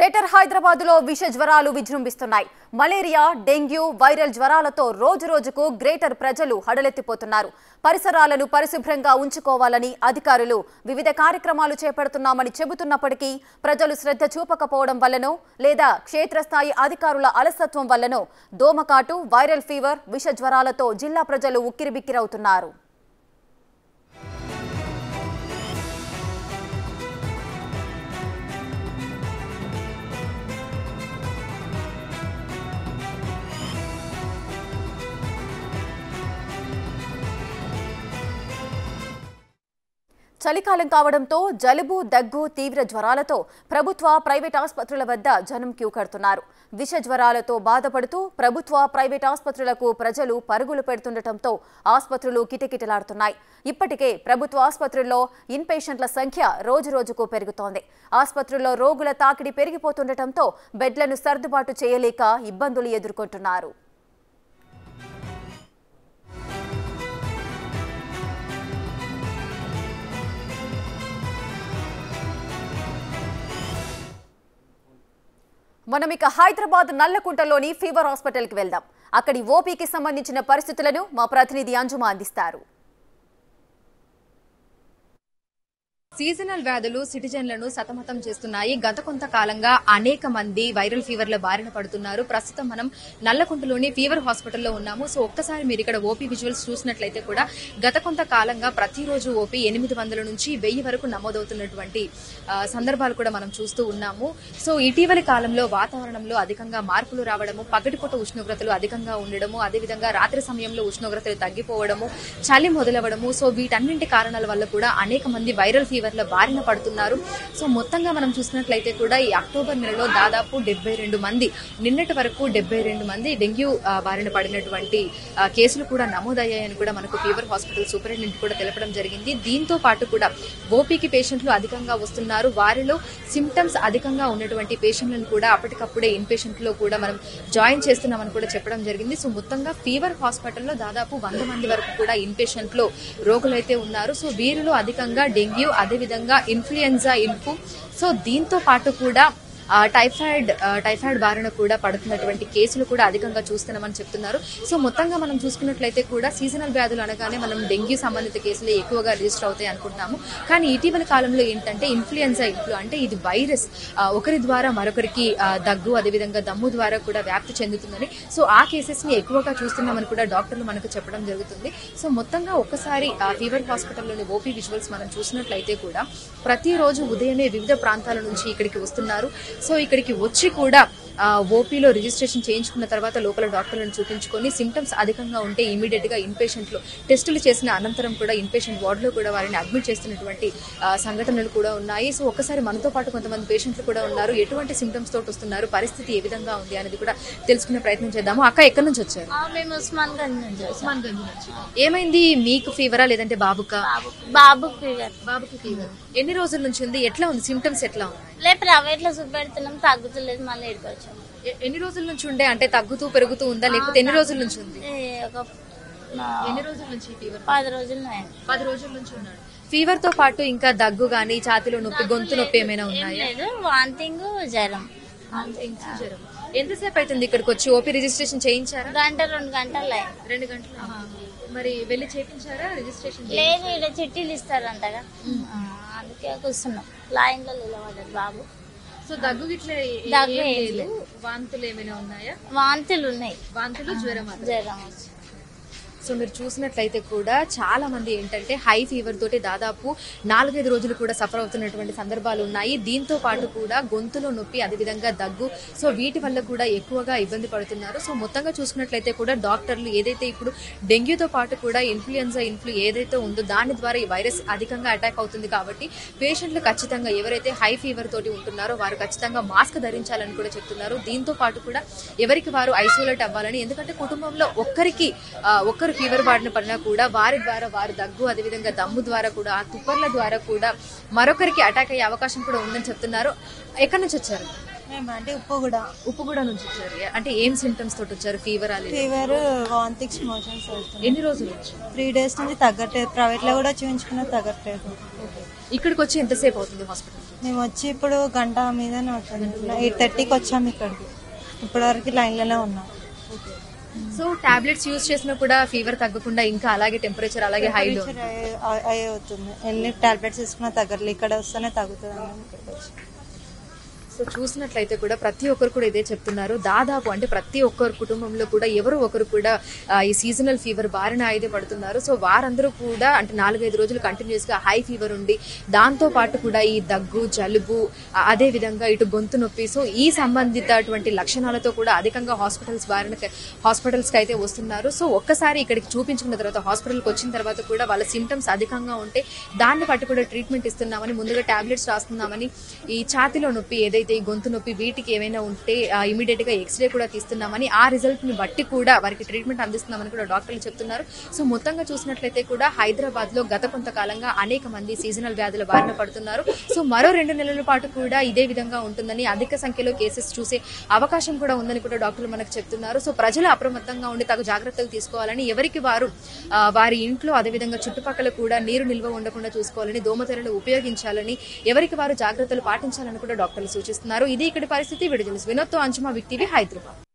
Greater Hyderabad లో విష జ్వరాలు విజృంభిస్తున్నాయి మలేరియా డెంగ్యూ వైరల్ జ్వరాలతో రోజు రోజుకు గ్రేటర్ ప్రజలు హడలెత్తిపోతున్నారు పరిసరాలను పరిశుభ్రంగా ఉంచుకోవాలని అధికారులు వివిధ కార్యక్రమాలు చేపడుతున్నామని చెబుతున్నప్పటికీ ప్రజలు శ్రద్ధ చూపకపోవడం వల్లనో లేదా క్షేత్రస్థాయి అధికారుల అలసత్వం వల్లనో దోమకాటు వైరల్ ఫీవర్ విష జ్వరాలతో జిల్లా ప్రజలు ఉక్కిరిబిక్కిరవుతున్నారు చలికాలం కావడంతో జలుబు దగ్గు తీవ్ర జ్వరాలతో ప్రభుత్వ ప్రైవేట్ ఆసుపత్రుల వద్ద జనం క్యూ కడుతున్నారు విష జ్వరాలతో బాధపడుతూ ప్రభుత్వ ప్రైవేట్ ఆసుపత్రులకు ప్రజలు పరుగులు పెడుతుండటంతో ఆసుపత్రులు కిటకిటలాడుతున్నాయి ఇప్పటికే ప్రభుత్వ ఆసుపత్రుల్లో ఇన్పేషెంట్ల సంఖ్య రోజు రోజుకు పెరుగుతోంది ఆసుపత్రుల్లో రోగుల తాకిడి పెరిగిపోతుండటంతో బెడ్లను సర్దుబాటు చేయలేక ఇబ్బందులు ఎదుర్కొంటున్నారు మనం ఇక హైదరాబాద్ నల్లకుంటలోని ఫీవర్ హాస్పిటల్కి వెళ్దాం అక్కడి ఓపీకి సంబంధించిన పరిస్థితులను మా ప్రతినిధి అంజుమా అందిస్తారు సీజనల్ వ్యాధులు సిటిజన్లను సతమతం చేస్తున్నాయి గత కొంతకాలంగా అనేక మంది వైరల్ ఫీవర్ల బారిన పడుతున్నారు ప్రస్తుతం మనం నల్లకుంటలోని ఫీవర్ హాస్పిటల్లో ఉన్నాము సో ఒక్కసారి మీరు ఇక్కడ ఓపీ విజువల్స్ చూసినట్లయితే కూడా గత కొంతకాలంగా ప్రతిరోజు ఓపీ ఎనిమిది వందల నుంచి వెయ్యి వరకు నమోదవుతున్నటువంటి ఆ, సందర్భాలు కూడా మనం చూస్తూ ఉన్నాము సో ఇటీవలి కాలంలో వాతావరణంలో అధికంగా మార్పులు రావడము పగటిపూట ఉష్ణోగ్రతలు అధికంగా ఉండడము అదేవిధంగా రాత్రి సమయంలో ఉష్ణోగ్రతలు తగ్గిపోవడము చలి మొదలవడము సో వీటన్నింటి కారణాల వల్ల కూడా అనేక మంది వైరల్ ఫీవర్ల బారిన పడుతున్నారు సో మొత్తంగా మనం చూసినట్లయితే కూడా ఈ అక్టోబర్ నెలలో దాదాపు డెబ్బై రెండు మంది నిన్నటి వరకు డెబ్బై రెండు మంది డెంగ్యూ ఆ, బారిన పడినటువంటి ఆ, కేసులు కూడా నమోదయ్యాయని కూడా మనకు ఫీవర్ హాస్పిటల్ సూపరింటెండెంట్ కూడా తెలపడం జరిగింది దీంతో పాటు కూడా ఓపీకి పేషెంట్లు అధికంగా వస్తున్నారు వారిలో సిమ్టమ్స్ అధికంగా ఉన్నటువంటి పేషెంట్లను కూడా అప్పటికప్పుడే ఇన్ లో కూడా మనం జాయిన్ చేస్తున్నామని కూడా చెప్పడం జరిగింది సో మొత్తంగా ఫీవర్ హాస్పిటల్లో దాదాపు వంద మంది వరకు కూడా ఇన్ లో రోగులైతే ఉన్నారు సో వీరిలో అధికంగా డెంగ్యూ అదేవిధంగా ఇన్ఫ్లుయెన్జా ఇన్ఫు సో దీంతో పాటు కూడా ఆ, టైఫాయిడ్ ఆ, టైఫాయిడ్ బారిన కూడా పడుతున్నటువంటి కేసులు కూడా అధికంగా చూస్తున్నామని చెప్తున్నారు సో మొత్తంగా మనం చూసుకున్నట్లయితే కూడా సీజనల్ వ్యాధులు అనగానే మనం డెంగ్యూ సంబంధిత కేసులు ఎక్కువగా రిజిస్టర్ అవుతాయి అనుకుంటున్నాము కానీ ఇటీవల కాలంలో ఏంటంటే ఇన్ఫ్లుయెన్జా ఇన్ఫ్లు అంటే ఇది వైరస్ ఆ, ఒకరి ద్వారా మరొకరికి ఆ, దగ్గు అదేవిధంగా దమ్ము ద్వారా కూడా వ్యాప్తి చెందుతుందని సో ఆ కేసెస్ ని ఎక్కువగా చూస్తున్నామని కూడా డాక్టర్లు మనకు చెప్పడం జరుగుతుంది సో మొత్తంగా ఒక్కసారి ఆ ఫీవర్ హాస్పిటల్లోని ఓపీ విజువల్స్ మనం చూసినట్లయితే కూడా ప్రతిరోజు ఉదయమే వివిధ ప్రాంతాల నుంచి ఇక్కడికి వస్తున్నారు సో ఇక్కడికి వచ్చి కూడా ఆ, ఓపీలో రిజిస్ట్రేషన్ చేయించుకున్న తర్వాత లోపల డాక్టర్లను చూపించుకొని సిమ్టమ్స్ అధికంగా ఉంటే ఇమీడియట్ గా ఇన్పేషెంట్ లో టెస్టులు చేసిన అనంతరం కూడా ఇన్పేషెంట్ వార్డ్ లో కూడా వారిని అడ్మిట్ చేస్తున్నటువంటి ఆ, సంఘటనలు కూడా ఉన్నాయి సో ఒక్కసారి మనతో పాటు కొంతమంది పేషెంట్లు కూడా ఉన్నారు ఎటువంటి సిమ్టమ్స్ తోటి వస్తున్నారు పరిస్థితి ఏ విధంగా ఉంది అనేది కూడా తెలుసుకునే ప్రయత్నం చేద్దాము అక్క ఎక్కడి నుంచి వచ్చారు ఆ, మేము ఉస్మాన్ గంజ్ నుంచి వచ్చాం. ఏమైంది మీకు ఫీవరా లేదంటే బాబుకా బాబు బాబు ఫీవర్ బాబుకి ఫీవర్ ఎన్ని రోజుల నుంచి ఉంది ఎట్లా ఉంది సిమ్టమ్స్ ఎట్లా ఉన్నాయి లే ప్రైవేట్ లో చూపెడుతున్నాం తగ్గుతలేదు మళ్ళీ ఇక్కడికి వచ్చాం ఎ- ఎన్ని రోజుల నుంచి ఉండే అంటే తగ్గుతూ పెరుగుతూ ఉందా లేకపోతే ఎన్ని రోజుల నుంచి ఉంది ఏ, ఒక ఆ, ఎన్ని రోజుల నుంచి ఫీవర్ పది రోజులు అయింది. పది రోజుల నుంచి ఉన్నాడు ఫీవర్ తో పాటు ఇంకా దగ్గు గానీ ఛాతిలో నొప్పి గొంతు నొప్పి ఏమైనా ఏం ఉన్నాయా లేదు వాంతింగ్ జ్వరం జ్వరం. ఎంతసేపు అవుతుంది ఇక్కడికి వచ్చి ఓపీ రిజిస్ట్రేషన్ చేయించారా గంట రెండు గంటలు అయింది రెండు గంటలు మరి వెళ్ళి చేయించారా రిజిస్ట్రేషన్ లేదు ఇక్కడ చిట్టీలు ఇస్తారంటగా ఆ, అందుకే కూర్చున్నాం లైన్ లో నిలబడ్డాడు బాబు సో దగ్గు గిట్ల ఏ- దగ్గు ఏం ఏం లేదు వాంతులు ఏమైనా ఉన్నాయా వాంతులు ఉన్నాయి వాంతులు జ్వరం మాత్రం. జ్వరం వచ్చి సో మీరు చూసినట్లయితే కూడా చాలా మంది ఏంటంటే హై ఫీవర్ తోటి దాదాపు నాలుగైదు రోజులు కూడా సఫర్ అవుతున్నటువంటి సందర్భాలు ఉన్నాయి దీంతో పాటు కూడా గొంతులో నొప్పి అదేవిధంగా దగ్గు సో వీటి వల్ల కూడా ఎక్కువగా ఇబ్బంది పడుతున్నారు సో మొత్తంగా చూసుకున్నట్లయితే కూడా డాక్టర్లు ఏదైతే ఇప్పుడు డెంగ్యూతో పాటు కూడా ఇన్ఫ్లుయెన్జా ఇన్ఫ్లు ఏదైతే ఉందో దాని ద్వారా ఈ వైరస్ అధికంగా అటాక్ అవుతుంది కాబట్టి పేషెంట్లు ఖచ్చితంగా ఎవరైతే హై ఫీవర్ తోటి ఉంటున్నారో వారు ఖచ్చితంగా మాస్క్ ధరించాలని కూడా చెప్తున్నారు దీంతో పాటు కూడా ఎవరికి వారు ఐసోలేట్ అవ్వాలని ఎందుకంటే కుటుంబంలో ఒక్కరికి ఆ, ఒక్కరు ఫీవర్ బారిన పడినా కూడా వారి ద్వారా వారి దగ్గు అదేవిధంగా దమ్ము ద్వారా కూడా ఆ తుప్పర్ల ద్వారా కూడా మరొకరికి అటాక్ అయ్యే అవకాశం కూడా ఉందని చెప్తున్నారు ఎక్కడి నుంచి వచ్చారు మేము అంటే ఉప్పు కూడా ఉప్పు కూడా నుంచి వచ్చారు అంటే ఏం సిమ్టమ్స్ తోటి వచ్చారు ఫీవర్ అనేది ఫీవర్ వాంతిక్స్ మోషన్స్ అవుతుంది ఎన్ని రోజులు నుంచి త్రీ డేస్ నుంచి తగ్గట్లేదు ప్రైవేట్ లో కూడా చూపించుకున్నా తగ్గట్లేదు ఇక్కడికి వచ్చి ఎంతసేపు అవుతుంది హాస్పిటల్ మేము వచ్చి ఇప్పుడు గంట మీదనే అవుతుంది ఎయిట్ థర్టీకి వచ్చాము ఇక్కడికి ఇప్పటి వరకు లైన్లోనే ఉన్నాం సో టాబ్లెట్స్ యూజ్ చేసినా కూడా ఫీవర్ తగ్గకుండా ఇంకా అలాగే టెంపరేచర్ అలాగే హైలో అయ్యే అవుతుంది ఎన్ని టాబ్లెట్స్ తీసుకున్నా తగ్గట్లేదు ఇక్కడ వస్తేనే తగ్గుతుంది అని ఇక్కడికి వచ్చి సో చూసినట్లయితే కూడా ప్రతి ఒక్కరు కూడా ఇదే చెప్తున్నారు దాదాపు అంటే ప్రతి ఒక్కరు కుటుంబంలో కూడా ఎవరు ఒకరు కూడా ఆ, ఈ సీజనల్ ఫీవర్ బారిన అయితే పడుతున్నారు సో వారందరూ కూడా అంటే నాలుగైదు రోజులు కంటిన్యూస్ గా హై ఫీవర్ ఉండి దాంతో పాటు కూడా ఈ దగ్గు జలుబు ఆ, అదే విధంగా ఇటు గొంతు నొప్పి సో ఈ సంబంధితటువంటి లక్షణాలతో కూడా అధికంగా హాస్పిటల్స్ బారిన హాస్పిటల్స్ కి అయితే వస్తున్నారు సో ఒక్కసారి ఇక్కడికి చూపించుకున్న తర్వాత హాస్పిటల్కి వచ్చిన తర్వాత కూడా వాళ్ళ సిమ్టమ్స్ అధికంగా ఉంటే దాన్ని బట్టి కూడా ట్రీట్మెంట్ ఇస్తున్నామని ముందుగా టాబ్లెట్స్ రాస్తున్నామని ఈ ఛాతిలో నొప్పి ఏదైతే ఈ గొంతు నొప్పి వీటికి ఏమైనా ఉంటే ఇమీడియట్ గా ఎక్స్రే కూడా తీస్తున్నామని ఆ రిజల్ట్ ని బట్టి కూడా వారికి ట్రీట్మెంట్ అందిస్తున్నామని కూడా డాక్టర్లు చెప్తున్నారు సో మొత్తంగా చూసినట్లయితే కూడా హైదరాబాద్ లో గత కొంతకాలంగా అనేక మంది సీజనల్ వ్యాధుల బారిన పడుతున్నారు సో మరో రెండు నెలల పాటు కూడా ఇదే విధంగా ఉంటుందని అధిక సంఖ్యలో కేసెస్ చూసే అవకాశం కూడా ఉందని కూడా డాక్టర్లు మనకు చెప్తున్నారు సో ప్రజలు అప్రమత్తంగా ఉండి తగు జాగ్రత్తలు తీసుకోవాలని ఎవరికి వారు ఆ, వారి ఇంట్లో అదేవిధంగా చుట్టుపక్కల కూడా నీరు నిల్వ ఉండకుండా చూసుకోవాలని దోమతెరలు ఉపయోగించాలని ఎవరికి వారు జాగ్రత్తలు పాటించాలని కూడా డాక్టర్లు సూచిస్తున్నారు ఇది ఇక్కడి పరిస్థితి విడుదల వినోద్తో అంచుమా విక్టివి హైదరాబాద్